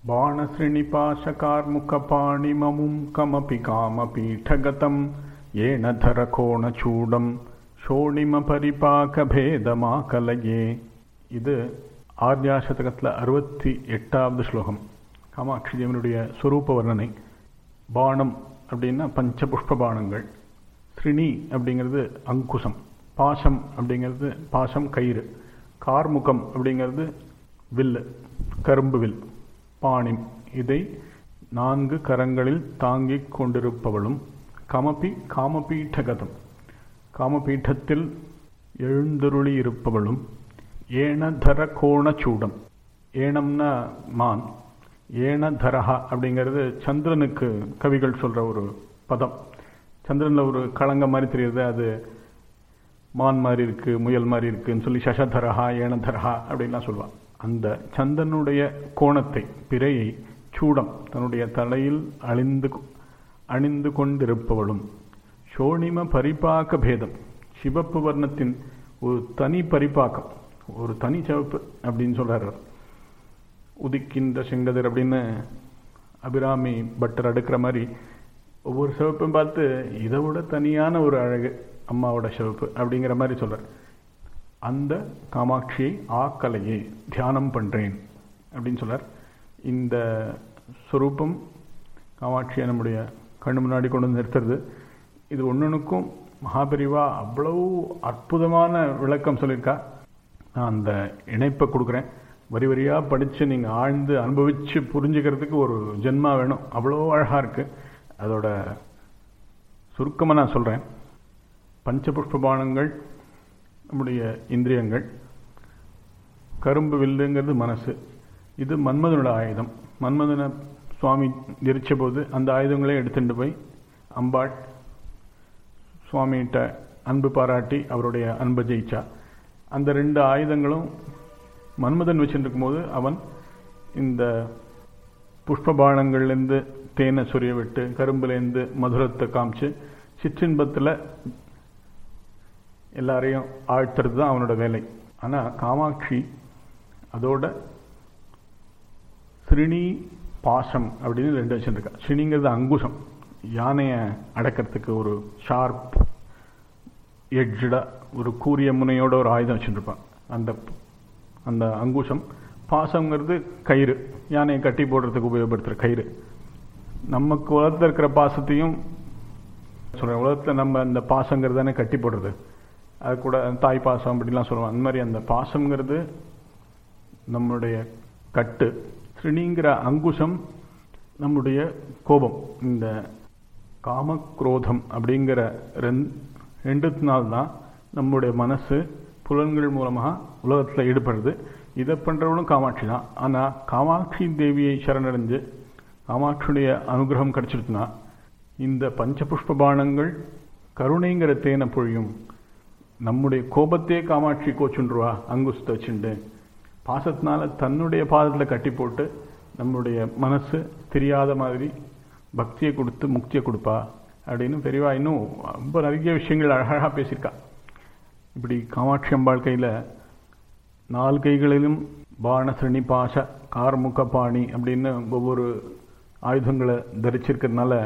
बाणश्रेणिपाशकार्मुकपाणिममुं कमपि कामपीठगतं येन धरकोणचूडं ஷோணிமபரிபாகபேதமாகலயே இது ஆர்யா சதகத்தில் அறுபத்தி எட்டாவது ஸ்லோகம் காமாட்சி தேவனுடைய ஸ்வரூப வர்ணனை பானம் அப்படின்னா பஞ்ச புஷ்ப பானங்கள் ஸ்ரிணி அப்படிங்கிறது அங்குசம் பாசம் அப்படிங்கிறது பாசம் கயிறு கார்முகம் அப்படிங்கிறது வில்லு கரும்பு வில் பாணிம் இதை நான்கு கரங்களில் தாங்கிக் கொண்டிருப்பவளும் கமபி காமபீட்டகதம் காமபீட்டத்தில் எழுந்தருளி இருப்பவளும் ஏனதர கோணச்சூடம் ஏனம்னா மான் ஏனதரஹா அப்படிங்கிறது சந்திரனுக்கு கவிகள் சொல்ற ஒரு பதம் சந்திரனில் ஒரு களங்க மாதிரி தெரியுது அது மான் மாதிரி இருக்கு முயல் மாதிரி இருக்குன்னு சொல்லி சசதரஹா ஏனதரஹா அப்படின்லாம் சொல்லுவாள் அந்த சந்திரனுடைய கோணத்தை பிறையை சூடம் தன்னுடைய தலையில் அழிந்து அணிந்து கொண்டிருப்பவளும் சோணிம பரிபாக்க பேதம் சிவப்பு வர்ணத்தின் ஒரு தனி பரிபாக்கம் ஒரு தனி சிவப்பு அப்படின்னு சொல்றாரு உதிக்கின்ற செங்கதிர் அப்படின்னு அபிராமி பட்டர் அடுக்கிற மாதிரி ஒவ்வொரு சிவப்பையும் பார்த்து இதை விட தனியான ஒரு அழகு அம்மாவோட சிவப்பு அப்படிங்கிற மாதிரி சொல்றார் அந்த காமாட்சியை ஆக்கலையே தியானம் பண்றேன் அப்படின்னு சொல்றார் இந்த ஸ்வரூபம் காமாட்சியை நம்முடைய கண்ணு முன்னாடி கொண்டு வந்து நிறுத்துறது இது ஒன்னொன்றுக்கும் மகாபெரிவா அவ்வளவு அற்புதமான விளக்கம் சொல்லியிருக்கா நான் அந்த இணைப்பை கொடுக்குறேன் வரி வரியாக படித்து நீங்கள் ஆழ்ந்து அனுபவித்து புரிஞ்சுக்கிறதுக்கு ஒரு ஜென்மா வேணும் அவ்வளோ அழகாக இருக்குது அதோட சுருக்கமாக நான் சொல்கிறேன் பஞ்சபுஷ்பபானங்கள் நம்முடைய இந்திரியங்கள் கரும்பு வில்லுங்கிறது மனசு இது மன்மதனோட ஆயுதம் மன்மதனை சுவாமி எரிச்ச போது அந்த ஆயுதங்களே எடுத்துட்டு போய் அம்பாள் சுவாமிகிட்ட அன்பு பாராட்டி அவருடைய அன்பை ஜெயிச்சா அந்த ரெண்டு ஆயுதங்களும் மன்மதன் வச்சுட்டு இருக்கும்போது அவன் இந்த புஷ்பபானங்கள்லேருந்து தேனை சொரிய விட்டு கரும்புலேருந்து மதுரத்தை காமிச்சு சிற்றின்பத்தில் எல்லாரையும் ஆழ்த்துறது தான் அவனோட வேலை ஆனால் காமாட்சி அதோட ஸ்ரிணி பாசம் அப்படின்னு ரெண்டு வச்சுருக்கா ஸ்ரிணிங்கிறது அங்குசம் யானையை அடக்கிறதுக்கு ஒரு ஷார்ப் எட்ஜடா ஒரு கூரிய முனையோட ஒரு ஆயுதம் வச்சுருப்பான் அந்த அந்த அங்குசம் பாசங்கிறது கயிறு யானையை கட்டி போடுறதுக்கு உபயோகப்படுத்துகிற கயிறு நமக்கு உலகத்தில் இருக்கிற பாசத்தையும் சொல்கிறேன் உலகத்தில் நம்ம அந்த பாசங்கிறது தானே கட்டி போடுறது அது கூட தாய் பாசம் அப்படிலாம் சொல்லுவோம் அந்த மாதிரி அந்த பாசங்கிறது நம்முடைய கட்டு ஸ்ரிணிங்கிற அங்குசம் நம்முடைய கோபம் இந்த காமக்ரோதம் அப்படிங்கிற ரெண் ரெண்டுத்தினால்தான் நம்முடைய மனசு புலன்கள் மூலமாக உலகத்தில் ஈடுபடுறது இதை பண்ணுறவனும் காமாட்சி தான் ஆனால் காமாட்சி தேவியை சரணடைஞ்சு காமாட்சியுடைய அனுகிரகம் கிடைச்சிருச்சுன்னா இந்த பஞ்சபுஷ்ப பானங்கள் கருணைங்கிற தேனை பொழியும் நம்முடைய கோபத்தையே காமாட்சி கோச்சுன்றுவா அங்குசத்தை வச்சுண்டு பாசத்தினால தன்னுடைய பாதத்தில் கட்டி போட்டு நம்முடைய மனசு தெரியாத மாதிரி பக்தியை கொடுத்து முக்தியை கொடுப்பா அப்படின்னு பெரியவா இன்னும் ரொம்ப நிறைய விஷயங்கள் அழகாக பேசியிருக்கா இப்படி காமாட்சி அம்பாள் கையில் நாலு கைகளிலும் பாணசிரணி பாச கார்முக பாணி அப்படின்னு ஒவ்வொரு ஆயுதங்களை தரிச்சிருக்கிறதுனால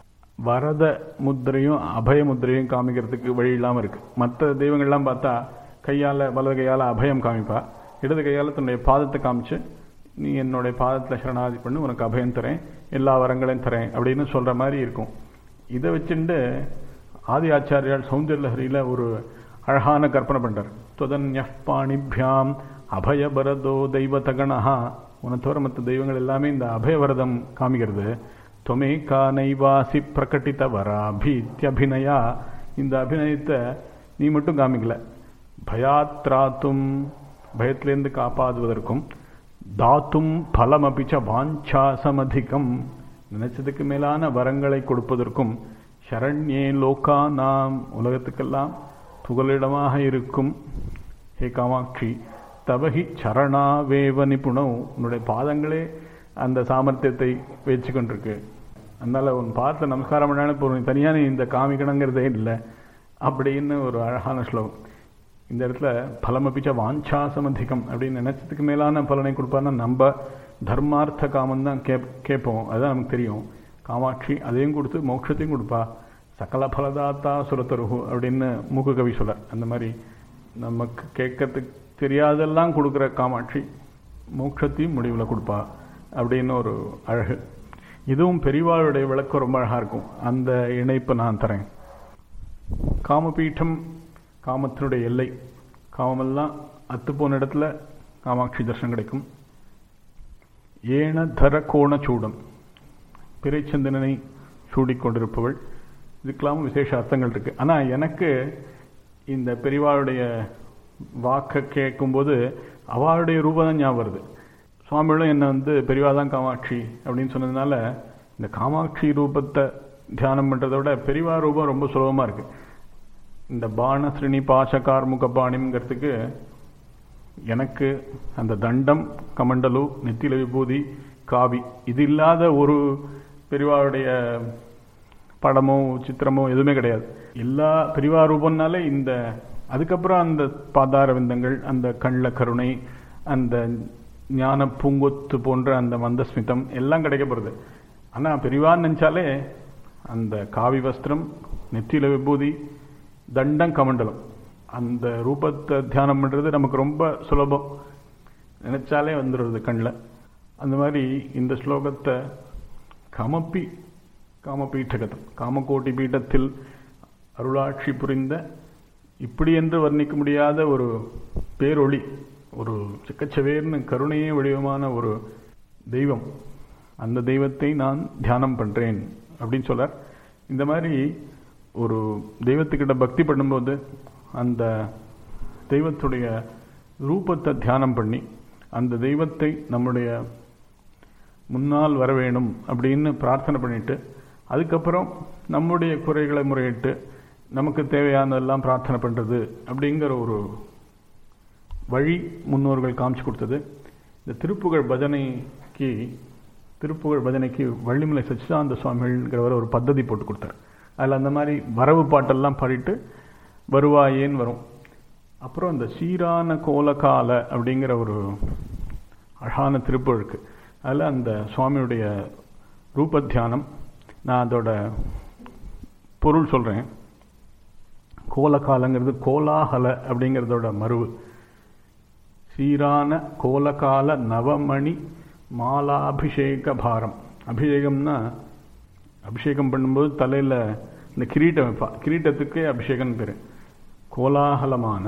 வரத முத்திரையும் அபய முத்திரையும் காமிக்கிறதுக்கு வழி இல்லாமல் இருக்கு மற்ற தெய்வங்கள்லாம் பார்த்தா கையால் வலது கையால் அபயம் காமிப்பா இடது கையால் தன்னுடைய பாதத்தை காமிச்சு நீ என்னுடைய பாதத்தில் சரணாதி பண்ணு உனக்கு அபயம் தரேன் எல்லா வரங்களையும் தரேன் அப்படின்னு சொல்கிற மாதிரி இருக்கும் இதை வச்சுட்டு ஆதி ஆச்சாரியால் சௌந்தர்யலஹரியில் ஒரு அழகான கற்பனை பண்ணுறார் துவதன்ய பாணிபியாம் அபயபரதோ தெய்வதகணா உன தவிர மற்ற தெய்வங்கள் எல்லாமே இந்த அபயவரதம் காமிக்கிறது தொமே கா நைவாசி பிரகட்டித வராபீத்தியபிநயா இந்த அபிநயத்தை நீ மட்டும் காமிக்கல பயாத்ராத்தும் பயத்திலேருந்து காப்பாதுவதற்கும் தாத்தும் பலமபிச்ச வாஞ்சாசமதிகம் நினைச்சதுக்கு மேலான வரங்களை கொடுப்பதற்கும் சரண்யே லோகா நாம் உலகத்துக்கெல்லாம் புகலிடமாக இருக்கும் ஹே காமாட்சி தவகி சரணாவேவ நிபுணம் உன்னுடைய பாதங்களே அந்த சாமர்த்தியத்தை வச்சு கொண்டிருக்கு அதனால உன் பார்த்து நமஸ்காரம் பண்ணாலும் இப்போ தனியான இந்த காமிக்கணுங்கிறதே இல்லை அப்படின்னு ஒரு அழகான ஸ்லோகம் இந்த இடத்துல பலமபிச்ச வாஞ்சாசமதிகம் அப்படின்னு நினைச்சதுக்கு மேலான பலனை கொடுப்பாருன்னா நம்ம தர்மார்த்த காமம் தான் கேப் கேட்போம் அதுதான் நமக்கு தெரியும் காமாட்சி அதையும் கொடுத்து மோட்சத்தையும் கொடுப்பா சகல பலதாத்தா சுரத்தருகு அப்படின்னு மூக்கு கவி சொல்ல அந்த மாதிரி நமக்கு கேட்கறதுக்கு தெரியாதெல்லாம் கொடுக்குற காமாட்சி மோட்சத்தையும் முடிவில் கொடுப்பா அப்படின்னு ஒரு அழகு இதுவும் பெரியவாளுடைய விளக்கம் ரொம்ப அழகாக இருக்கும் அந்த இணைப்பை நான் தரேன் காமபீட்டம் காமத்தினுடைய எல்லை காமமெல்லாம் அத்து போன இடத்துல காமாட்சி தரிசனம் கிடைக்கும் ஏன தர கோண சூடம் பிறைச்சந்தனனை சூடிக்கொண்டிருப்பவள் இதுக்கெல்லாம் விசேஷ அர்த்தங்கள் இருக்கு ஆனால் எனக்கு இந்த பெரியவாளுடைய வாக்கை கேட்கும்போது அவளுடைய ரூபம் தான் ஞாபகம் வருது சுவாமிகளும் என்னை வந்து பெரியவா தான் காமாட்சி அப்படின்னு சொன்னதுனால இந்த காமாட்சி ரூபத்தை தியானம் பண்ணுறதை விட பெரியவா ரூபம் ரொம்ப சுலபமாக இருக்கு இந்த பாணஸ்ரிணி பாசகார் முகபாணிங்கிறதுக்கு எனக்கு அந்த தண்டம் கமண்டலு நெத்தில விபூதி காவி இது இல்லாத ஒரு பெரியவாளுடைய படமோ சித்திரமோ எதுவுமே கிடையாது எல்லா பெரியவா ரூபம்னாலே இந்த அதுக்கப்புறம் அந்த பாதார விந்தங்கள் அந்த கள்ள கருணை அந்த ஞான பூங்கொத்து போன்ற அந்த மந்தஸ்மிதம் எல்லாம் கிடைக்க போகிறது ஆனால் பெரியவான்னு நினச்சாலே அந்த காவி வஸ்திரம் நெத்தியில விபூதி தண்டம் கமண்டலம் அந்த ரூபத்தை தியானம் பண்ணுறது நமக்கு ரொம்ப சுலபம் நினைச்சாலே வந்துடுறது கண்ணில் அந்த மாதிரி இந்த ஸ்லோகத்தை கமப்பி காமபீட்டகதம் காமகோட்டி பீட்டத்தில் அருளாட்சி புரிந்த இப்படி என்று வர்ணிக்க முடியாத ஒரு பேரொளி ஒரு சிக்கச்சவேர்னு கருணையே வடிவமான ஒரு தெய்வம் அந்த தெய்வத்தை நான் தியானம் பண்றேன் அப்படின்னு சொல்லார் இந்த மாதிரி ஒரு தெய்வத்துக்கிட்ட பக்தி பண்ணும்போது அந்த தெய்வத்துடைய ரூபத்தை தியானம் பண்ணி அந்த தெய்வத்தை நம்முடைய முன்னால் வர வேணும் அப்படின்னு பிரார்த்தனை பண்ணிட்டு அதுக்கப்புறம் நம்முடைய குறைகளை முறையிட்டு நமக்கு தேவையானதெல்லாம் பிரார்த்தனை பண்ணுறது அப்படிங்கிற ஒரு வழி முன்னோர்கள் காமிச்சு கொடுத்தது இந்த திருப்புகழ் பஜனைக்கு திருப்புகழ் பஜனைக்கு வள்ளிமலை சச்சிதானந்த சுவாமிகள்ங்கிறவர் ஒரு பద్ధதி போட்டு கொடுத்தார் அதில் அந்த மாதிரி வரவு பாட்டெல்லாம் பாடிட்டு வருவாயேன்னு வரும் அப்புறம் இந்த சீரான கோலகால அப்படிங்கிற ஒரு அழகான திருப்புழுக்கு அதில் அந்த சுவாமியுடைய ரூப தியானம் நான் அதோட பொருள் சொல்கிறேன் கோலகாலங்கிறது கோலாகல அப்படிங்கிறதோட மறுவு சீரான கோலகால நவமணி மாலாபிஷேக பாரம் அபிஷேகம்னா அபிஷேகம் பண்ணும்போது தலையில் இந்த கிரீட்டம் வைப்பா கிரீட்டத்துக்கே அபிஷேகம் பேர் கோலாகலமான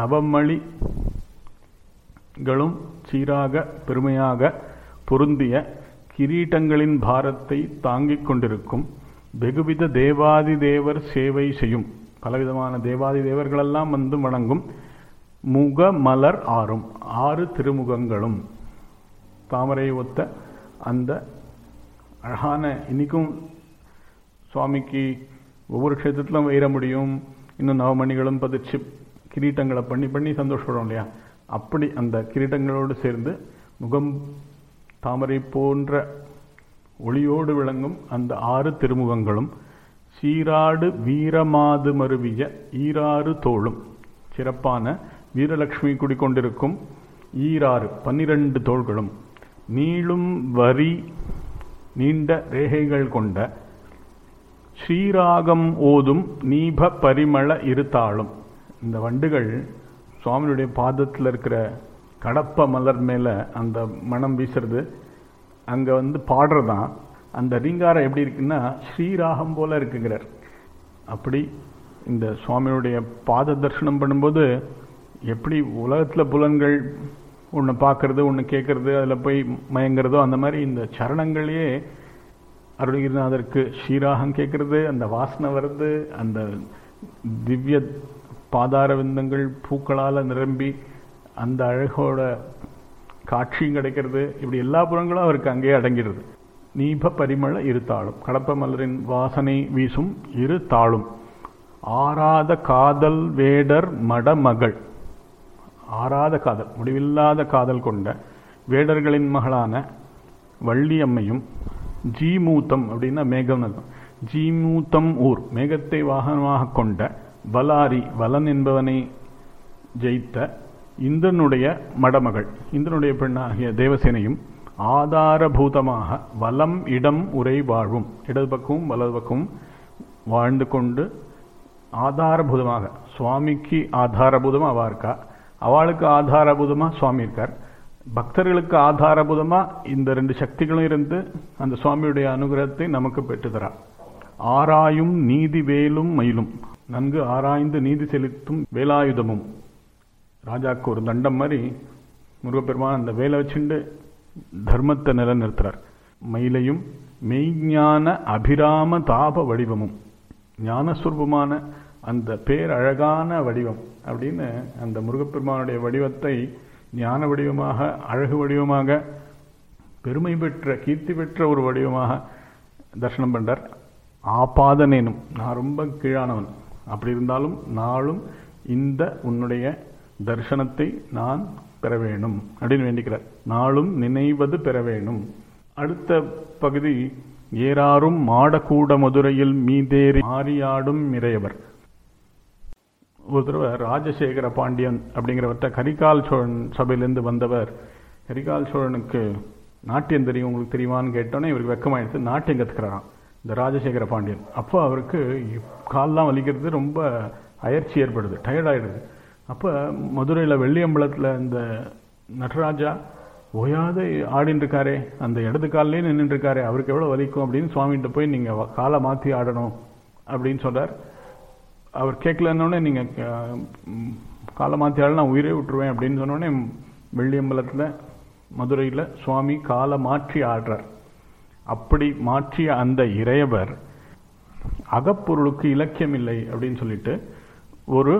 நவமணிகளும் சீராக பெருமையாக பொருந்திய கிரீட்டங்களின் பாரத்தை தாங்கிக் கொண்டிருக்கும் வெகுவித தேவாதி தேவர் சேவை செய்யும் பலவிதமான தேவாதி தேவர்களெல்லாம் வந்து வணங்கும் முக மலர் ஆறும் ஆறு திருமுகங்களும் தாமரை ஒத்த அந்த அழகான இன்னைக்கும் சுவாமிக்கு ஒவ்வொரு க்ஷேத்திரத்திலும் வைர முடியும் இன்னும் நவமணிகளும் பதிச்சு கிரீட்டங்களை பண்ணி பண்ணி சந்தோஷப்படுறோம் இல்லையா அப்படி அந்த கிரீட்டங்களோடு சேர்ந்து முகம் தாமரை போன்ற ஒளியோடு விளங்கும் அந்த ஆறு திருமுகங்களும் சீராடு வீரமாது மருவிய ஈராறு தோளும் சிறப்பான வீரலட்சுமி குடிக்கொண்டிருக்கும் ஈராறு பன்னிரண்டு தோள்களும் நீளும் வரி நீண்ட ரேகைகள் கொண்ட ஸ்ரீராகம் ஓதும் நீப பரிமள இருத்தாளும் இந்த வண்டுகள் சுவாமியுடைய பாதத்தில் இருக்கிற கடப்ப மலர் மேலே அந்த மனம் வீசுறது அங்கே வந்து பாடுறதான் அந்த ரீங்காரம் எப்படி இருக்குன்னா ஸ்ரீராகம் போல இருக்குங்கிறார் அப்படி இந்த சுவாமியுடைய பாத தரிசனம் பண்ணும்போது எப்படி உலகத்தில் புலன்கள் ஒன்று பார்க்கறது ஒன்று கேட்கறது அதில் போய் மயங்கிறதோ அந்த மாதிரி இந்த சரணங்களையே அருணகிரிநாதருக்கு ஸ்ரீராகம் கேட்கறது அந்த வாசனை வருது அந்த திவ்ய பாதார விந்தங்கள் பூக்களால் நிரம்பி அந்த அழகோட காட்சியும் கிடைக்கிறது இப்படி எல்லா புறங்களும் அவருக்கு அங்கேயே அடங்கிடுது நீப பரிமள இரு தாளும் கடப்ப மலரின் வாசனை வீசும் இரு தாளும் ஆறாத காதல் வேடர் மடமகள் ஆறாத காதல் முடிவில்லாத காதல் கொண்ட வேடர்களின் மகளான வள்ளி அம்மையும் ஜீமூத்தம் அப்படின்னா மேகம் அர்த்தம் ஜீமூத்தம் ஊர் மேகத்தை வாகனமாக கொண்ட வலாரி வலன் என்பவனை ஜெயித்த இந்திரனுடைய மடமகள் இந்திரனுடைய பெண்ணாகிய தேவசேனையும் ஆதாரபூதமாக வலம் இடம் உரை வாழும் இடது பக்கமும் வலது பக்கமும் வாழ்ந்து கொண்டு ஆதாரபூதமாக சுவாமிக்கு ஆதாரபூதமா அவா இருக்கா அவளுக்கு ஆதாரபூதமா சுவாமி இருக்கார் பக்தர்களுக்கு ஆதாரபூதமா இந்த ரெண்டு சக்திகளும் இருந்து அந்த சுவாமியுடைய அனுகிரகத்தை நமக்கு பெற்றுதரா ஆராயும் நீதி வேலும் மயிலும் நன்கு ஆராய்ந்து நீதி செலுத்தும் வேலாயுதமும் ராஜாக்கு ஒரு தண்டம் மாதிரி முருகப்பெருமான் அந்த வேலை வச்சுண்டு தர்மத்தை நிலைநிறுத்துறார் மயிலையும் மெய்ஞான அபிராம தாப வடிவமும் ஞானஸ்வரூபமான அந்த பேரழகான வடிவம் அப்படின்னு அந்த முருகப்பெருமானுடைய வடிவத்தை ஞான வடிவமாக அழகு வடிவமாக பெருமை பெற்ற கீர்த்தி பெற்ற ஒரு வடிவமாக தரிசனம் பண்றார் ஆபாதனேனும் நான் ரொம்ப கீழானவன் அப்படி இருந்தாலும் நாளும் இந்த உன்னுடைய தரிசனத்தை நான் பெற வேணும் அப்படின்னு வேண்டிக்கிறார் நாளும் நினைவது பெற வேணும் அடுத்த பகுதி ஏறாரும் மாடக்கூட மதுரையில் மீதேறி மாறியாடும் இறையவர் ஒரு தடவை ராஜசேகர பாண்டியன் அப்படிங்கிறவர்கிட்ட கரிகால் சோழன் சபையிலேருந்து வந்தவர் கரிகால் சோழனுக்கு நாட்டியம் தெரியும் உங்களுக்கு தெரியுமான்னு கேட்டோன்னே இவருக்கு வெக்கமாயிடுச்சு நாட்டியம் கற்றுக்கிறாராம் இந்த ராஜசேகர பாண்டியன் அப்போ அவருக்கு கால்லாம் வலிக்கிறது ரொம்ப அயற்சி ஏற்படுது டயர்ட் ஆயிடுது அப்போ மதுரையில் வெள்ளியம்பலத்தில் இந்த நடராஜா ஓயாத ஆடின்னு இருக்காரே அந்த இடது காலிலே நின்றுட்டு இருக்காரே அவருக்கு எவ்வளோ வலிக்கும் அப்படின்னு சுவாமிகிட்ட போய் நீங்கள் காலை மாற்றி ஆடணும் அப்படின்னு சொல்றார் அவர் கேட்கலன்னொடனே நீங்கள் காலை மாற்றி ஆட நான் உயிரே விட்டுருவேன் அப்படின்னு சொன்னோடனே வெள்ளியம்பலத்தில் மதுரையில் சுவாமி காலை மாற்றி ஆடுறார் அப்படி மாற்றிய அந்த இறையவர் அகப்பொருளுக்கு இலக்கியம் இல்லை அப்படின்னு சொல்லிட்டு ஒரு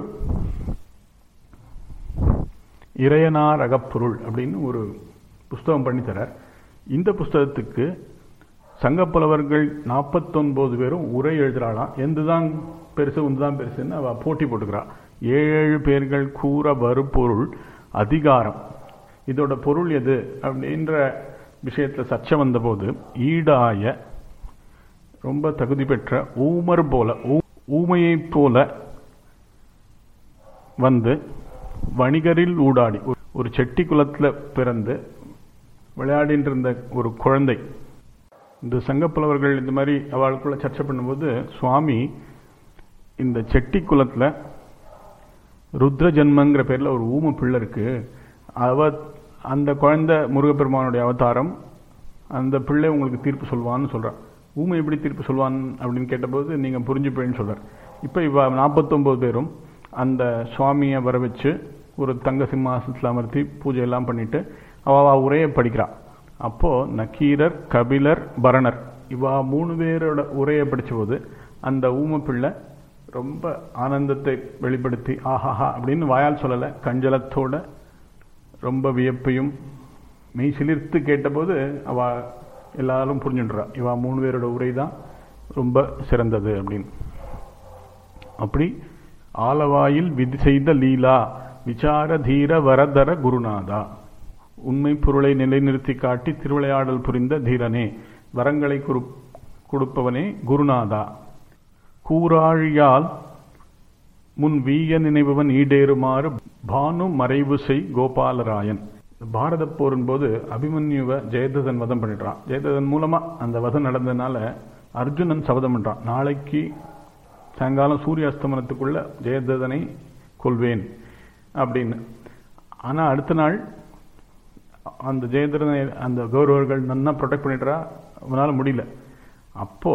இறையனார் அகப்பொருள் அப்படின்னு ஒரு புஸ்தகம் பண்ணி தரார் இந்த புஸ்தகத்துக்கு சங்கப்புலவர்கள் நாற்பத்தொன்பது பேரும் உரை எழுதுறாளாம் எந்துதான் பெருசு உந்துதான் பெருசுன்னு அவ போட்டி போட்டுக்கிறா ஏழு பேர்கள் கூற வருபொருள் அதிகாரம் இதோட பொருள் எது அப்படின்ற விஷயத்துல சர்ச்சை வந்தபோது ஈடாய ரொம்ப தகுதி பெற்ற ஊமர் போல ஊமையைப் போல வந்து வணிகரில் ஊடாடி ஒரு செட்டி குலத்துல பிறந்து விளையாடிட்டு இருந்த ஒரு குழந்தை இந்த சங்கப்புலவர்கள் இந்த மாதிரி அவளுக்குள்ள சர்ச்சை பண்ணும்போது சுவாமி இந்த செட்டி குலத்துல ருத்ர ஜன்மங்கிற பேர்ல ஒரு ஊம பிள்ளை இருக்கு அவ அந்த குழந்தை முருகப்பெருமானுடைய அவதாரம் அந்த பிள்ளை உங்களுக்கு தீர்ப்பு சொல்வான்னு சொல்றான் ஊமை எப்படி தீர்ப்பு சொல்வான் அப்படின்னு கேட்டபோது நீங்க புரிஞ்சுப்பேன்னு சொல்றார் இப்ப இவ நாற்பத்தொன்பது பேரும் அந்த சுவாமியை வர வச்சு ஒரு தங்க சிம்மாசனத்தில் அமர்த்தி பூஜை எல்லாம் பண்ணிட்டு அவ உரையை படிக்கிறா அப்போ நக்கீரர் கபிலர் பரணர் இவா மூணு பேரோட உரையை படிச்ச போது அந்த ஊம பிள்ளை ரொம்ப ஆனந்தத்தை வெளிப்படுத்தி ஆஹாஹா அப்படின்னு வாயால் சொல்லலை கஞ்சலத்தோட ரொம்ப வியப்பையும் மெய் சிலிர்த்து கேட்டபோது அவ எல்லாரும் புரிஞ்சுன்றா இவா மூணு பேரோட உரை தான் ரொம்ப சிறந்தது அப்படின்னு அப்படி ஆலவாயில் விதி செய்த லீலா விசார தீர வரதர குருநாதா உண்மை பொருளை நிலைநிறுத்தி காட்டி திருவிளையாடல் புரிந்த தீரனே வரங்களை கொடுப்பவனே குருநாதா கூறாழியால் முன் வீய நினைபவன் ஈடேறுமாறு பானு மறைவு செய் கோபாலராயன் பாரத போரின் போது அபிமன்யுவை ஜெயததன் வதம் பண்ணிடுறான் ஜெயததன் மூலமா அந்த வதம் நடந்ததுனால அர்ஜுனன் சபதம் பண்றான் நாளைக்கு சாயங்காலம் சூரிய அஸ்தமனத்துக்குள்ள ஜெயததனை கொள்வேன் அப்படின்னு ஆனா அடுத்த நாள் அந்த ஜெயதரனை அந்த கௌரவர்கள் நன்னா ப்ரொடெக்ட் பண்ணிடுறா அவனால முடியல அப்போ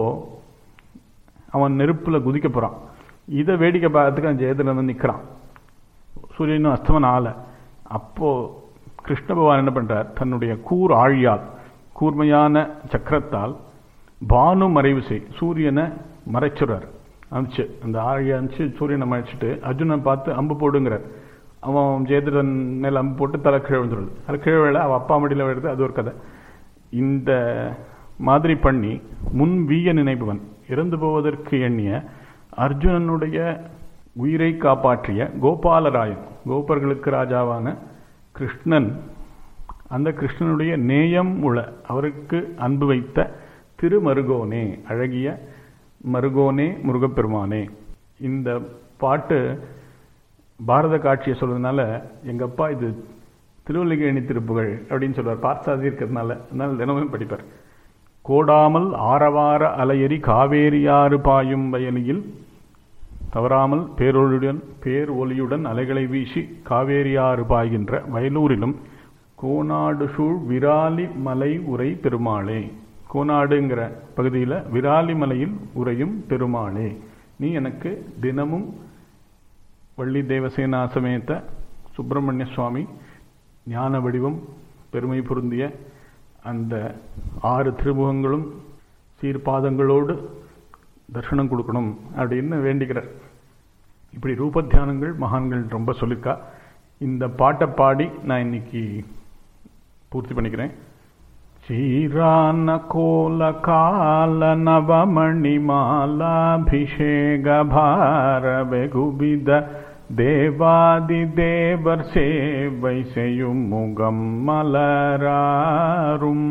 அவன் நெருப்புல குதிக்க போறான் இதை வேடிக்கை பார்க்கறதுக்கு அந்த ஜெயதரன் வந்து நிற்கிறான் சூரியனும் அஸ்தமன் ஆல அப்போ கிருஷ்ண பகவான் என்ன பண்றார் தன்னுடைய கூர் ஆழியால் கூர்மையான சக்கரத்தால் பானு மறைவு செய் சூரியனை மறைச்சுறார் அனுப்பிச்சு அந்த ஆழியை அனுப்பிச்சு சூரியனை மறைச்சிட்டு அர்ஜுனன் பார்த்து அம்பு போடுங்கிறார் அவன் ஜெயதிரன் மேல அம்பு போட்டு தலை கீழே விழுந்துருது அது கீழே விழ அவள் அப்பா மடியில் விழுது அது ஒரு கதை இந்த மாதிரி பண்ணி முன் வீய நினைப்பவன் இறந்து போவதற்கு எண்ணிய அர்ஜுனனுடைய உயிரை காப்பாற்றிய கோபாலராயன் கோபர்களுக்கு ராஜாவான கிருஷ்ணன் அந்த கிருஷ்ணனுடைய நேயம் உள்ள அவருக்கு அன்பு வைத்த திருமருகோனே அழகிய மருகோனே முருகப்பெருமானே இந்த பாட்டு பாரத காட்சியை சொல்றதுனால எங்க அப்பா இது திருவல்லிக்கேணி திருப்புகழ் அப்படின்னு சொல்லுவார் பார்த்தாதி இருக்கிறதுனால அதனால தினமும் படிப்பார் கோடாமல் ஆரவார அலையறி காவேரியாறு பாயும் வயலியில் தவறாமல் பேரொழியுடன் பேர் ஒலியுடன் அலைகளை வீசி காவேரியாறு பாய்கின்ற வயலூரிலும் கோனாடு சூழ் விராலி மலை உரை பெருமாளே கோனாடுங்கிற பகுதியில் விராலி மலையில் உரையும் பெருமாளே நீ எனக்கு தினமும் வள்ளி தேவசேனா சமேத சுப்பிரமணிய சுவாமி ஞான வடிவம் பெருமை பொருந்திய அந்த ஆறு திருமுகங்களும் சீர்பாதங்களோடு தர்ஷனம் கொடுக்கணும் அப்படின்னு வேண்டிக்கிறார் இப்படி ரூப தியானங்கள் மகான்கள் ரொம்ப சொல்லியிருக்கா இந்த பாட்டை பாடி நான் இன்னைக்கு பூர்த்தி பண்ணிக்கிறேன் சீரான கோல கால நவமணி மாலாபிஷேக பார வெகுவித தேவாதி தேவர் சேவை செய்யும் முகம் மலராரும்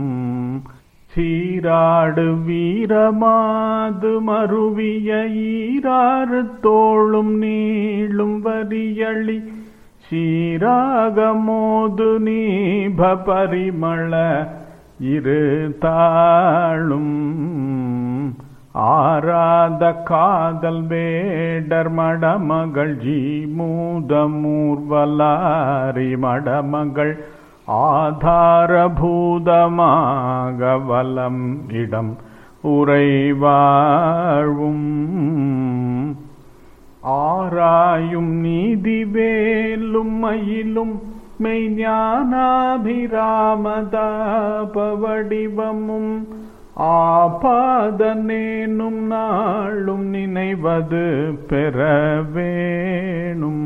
சீராடு வீரமாது மருவிய ஈராறு தோளும் நீளும் வரியளி சீராக மோது நீப பரிமள இரு தாளும் ஆராத காதல் வேடர் மடமகள் ஜீ மூதமூர்வலாரி மடமகள் ஆதாரபூதமாக வலம் இடம் உறைவாழ்வும் ஆராயும் நீதி வேலும் மயிலும் மெய்ஞானாபிராமதாபவடிவமும் ஆபாதனேனும் நாளும் நினைவது பெற வேணும்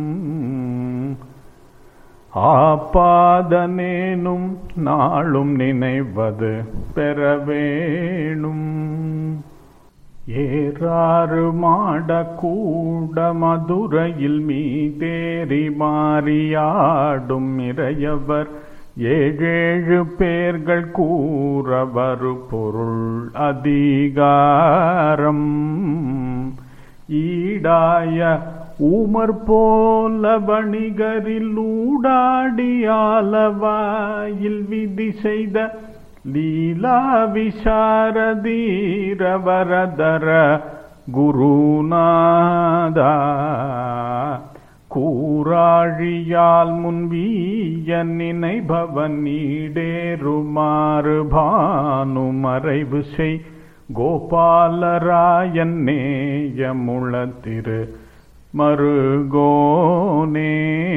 ஆப்பாதனேனும் நாளும் நினைவது பெற வேணும் ஏறாறு மாட கூட மதுரையில் மீதேறி மாறியாடும் இறையவர் ஏழேழு பேர்கள் கூறவரு பொருள் அதிகாரம் ஈடாய ஊமர் போல வணிகரில் ஊடாடியாலவாயில் விதி செய்த லீலா விசாரதீர வரதர குருநாதா கூறாழியால் முன்வீய நினைபவன் நீடேறுமாறு பானு மறைவு செய் கோபாலராயன் நேயமுள திரு மருகோனே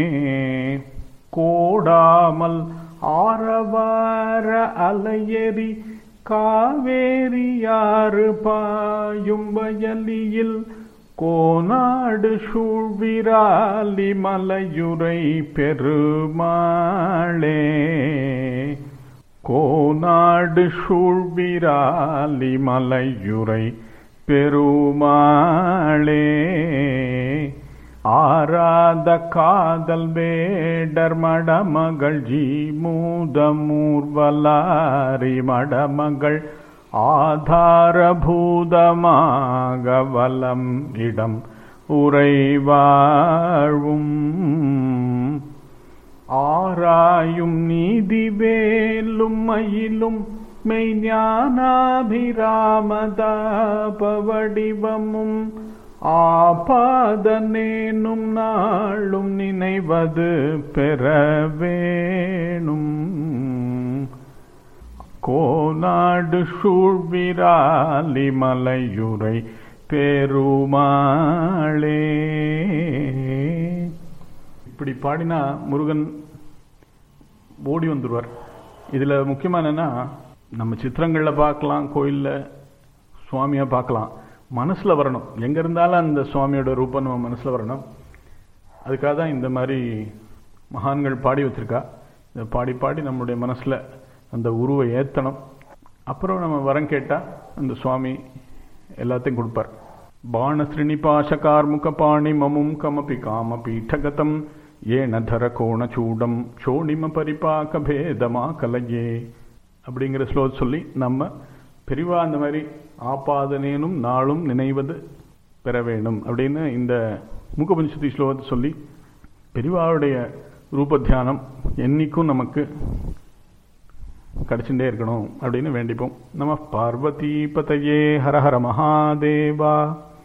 கோடாமல் ஆரவார அலையெறி காவேரியாறு பாயும் வயலியில் கோனாடு சூழ்விராலி மலையுரை பெருமாளே கோனாடு சூழ்விராலி மலையுரை பெருமாளே ஆராத காதல் வேடர் மடமகள் ஜீ மூதமூர்வலாரி மடமகள் ஆதாரபூதமாக வலம் இடம் உறைவாழ்வும் ஆராயும் நீதி வேலும் மயிலும் மெய்ஞானாபிராமதாபவடிவமும் ஆபாதனேனும் நாளும் நினைவது பெற வேணும் கோநாடு சூழ்விராலி மலையுரை பெருமாளே இப்படி பாடினா முருகன் ஓடி வந்துடுவார் இதில் முக்கியமாக என்னென்னா நம்ம சித்திரங்களில் பார்க்கலாம் கோயிலில் சுவாமியை பார்க்கலாம் மனசில் வரணும் எங்கே இருந்தாலும் அந்த சுவாமியோட ரூபம் நம்ம மனசில் வரணும் அதுக்காக தான் இந்த மாதிரி மகான்கள் பாடி வச்சிருக்கா இதை பாடி பாடி நம்மளுடைய மனசில் அந்த உருவை ஏற்றணும் அப்புறம் நம்ம வரம் கேட்டால் அந்த சுவாமி எல்லாத்தையும் கொடுப்பார் பாண ஸ்ரீனிபாஷ கார்முக பாணி மமும் கமபி காம பீఠகதம் ஏனதர கோணச்சூடம் சோணிம பரிபாக்க பேதமா கலையே அப்படிங்கிற ஸ்லோ சொல்லி நம்ம பெரிவா அந்த மாதிரி ஆப்பாதனேனும் நாளும் நினைவது பெற வேணும் அப்படின்னு இந்த மூக்கபஞ்சதி ஸ்லோகத்தை சொல்லி பெரிவாவுடைய ரூப தியானம் என்னைக்கும் நமக்கு கிடைச்சுட்டே இருக்கணும் அப்படின்னு வேண்டிப்போம் நம பார்வதி பதையே ஹர ஹர மகாதேவா